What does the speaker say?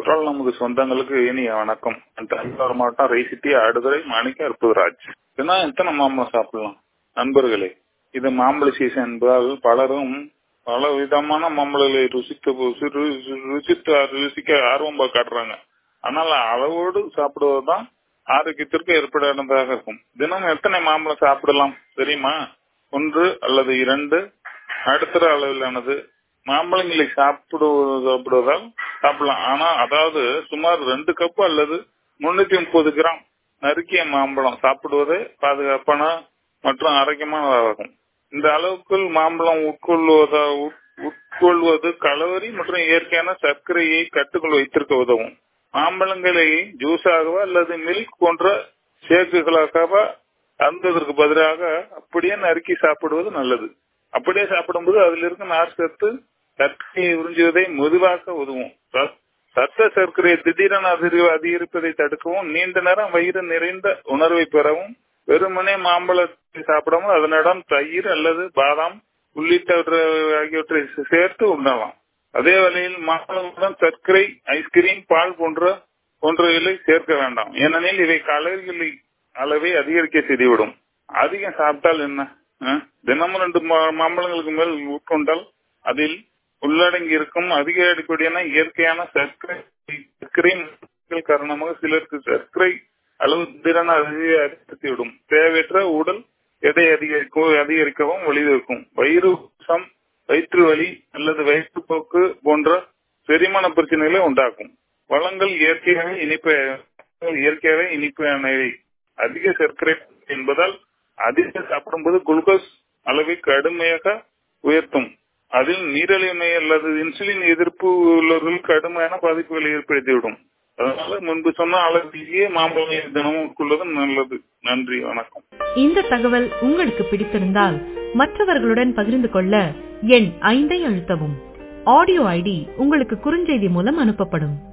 குரல் நமது சொந்தங்களுக்கு இனிய வணக்கம் தஞ்சாவூர் மாவட்டம் ரைசிட்டி ஆடுதுறை மாணிக்க அற்புதராஜ் தினா எத்தனை மாம்பழம் சாப்பிடலாம் நண்பர்களே இது மாம்பழ சீசன் என்பதால் பலரும் பல விதமான மாம்பழங்களை ருசிக்க ருசித்து ருசிக்க ஆர்வம் காட்டுறாங்க ஆனால் அளவோடு சாப்பிடுவதுதான் ஆரோக்கியத்திற்கு ஏற்படாததாக இருக்கும் தினம் எத்தனை மாம்பழம் சாப்பிடலாம் தெரியுமா ஒன்று அல்லது இரண்டு நடுத்தர அளவிலானது மாம்பழங்களை சாப்பிடுவது சாப்பிடுவதால் சாப்பிடலாம் ஆனா அதாவது சுமார் ரெண்டு கப் அல்லது முன்னூத்தி முப்பது கிராம் நறுக்கிய மாம்பழம் சாப்பிடுவதே பாதுகாப்பான மற்றும் ஆரோக்கியமானதாகும் இந்த அளவுக்குள் மாம்பழம் உட்கொள்வதா உட்கொள்வது கலவரி மற்றும் இயற்கையான சர்க்கரையை கட்டுக்குள் வைத்திருக்க உதவும் மாம்பழங்களை ஜூஸாகவோ அல்லது மில்க் போன்ற ஷேக்குகளாகவோ அருந்ததற்கு பதிலாக அப்படியே நறுக்கி சாப்பிடுவது நல்லது அப்படியே சாப்பிடும்போது அதில் இருக்கும் நார் சத்து சர்க்கரையை உறிஞ்சுவதை மெதுவாக்க உதவும் சத்த சர்க்கரை திடீரென அதிகரிப்பதை தடுக்கவும் நீண்ட நேரம் வயிறு நிறைந்த உணர்வை பெறவும் வெறுமனே மாம்பழத்தை சாப்பிடாமல் அதனிடம் தயிர் அல்லது பாதாம் உள்ளிட்ட ஆகியவற்றை சேர்த்து உண்ணலாம் அதே வழியில் மாம்பழமுடன் சர்க்கரை ஐஸ்கிரீம் பால் போன்ற போன்றவைகளை சேர்க்க வேண்டாம் ஏனெனில் இவை கலரிகளை அளவை அதிகரிக்க செய்துவிடும் அதிகம் சாப்பிட்டால் என்ன தினமும் ரெண்டு மாம்பழங்களுக்கு மேல் உட்கொண்டால் அதில் உள்ளடங்கி இருக்கும் அதிக அடிப்படையான இயற்கையான சர்க்கரை சர்க்கரை காரணமாக சிலருக்கு சர்க்கரை அளவு திறன அதிகரித்துவிடும் தேவையற்ற உடல் எடை அதிகரிக்க அதிகரிக்கவும் வழிவகுக்கும் வயிறு சம் வயிற்று வலி அல்லது வயிற்றுப்போக்கு போன்ற செரிமான பிரச்சனைகளை உண்டாக்கும் வளங்கள் இயற்கையாகவே இனிப்பு இயற்கையாகவே இனிப்பானவை அதிக சர்க்கரை என்பதால் அதிக சாப்பிடும்போது குளுக்கோஸ் அளவை கடுமையாக உயர்த்தும் அதில் நீரிழிவு நோய் அல்லது இன்சுலின் எதிர்ப்பு உள்ளவர்கள் கடுமையான பாதிப்புகளை ஏற்படுத்திவிடும் அதனால முன்பு சொன்ன அளவிலேயே மாம்பழம் தினமும் உட்கொள்வது நல்லது நன்றி வணக்கம் இந்த தகவல் உங்களுக்கு பிடித்திருந்தால் மற்றவர்களுடன் பகிர்ந்து கொள்ள எண் ஐந்தை அழுத்தவும் ஆடியோ ஐடி உங்களுக்கு குறுஞ்செய்தி மூலம் அனுப்பப்படும்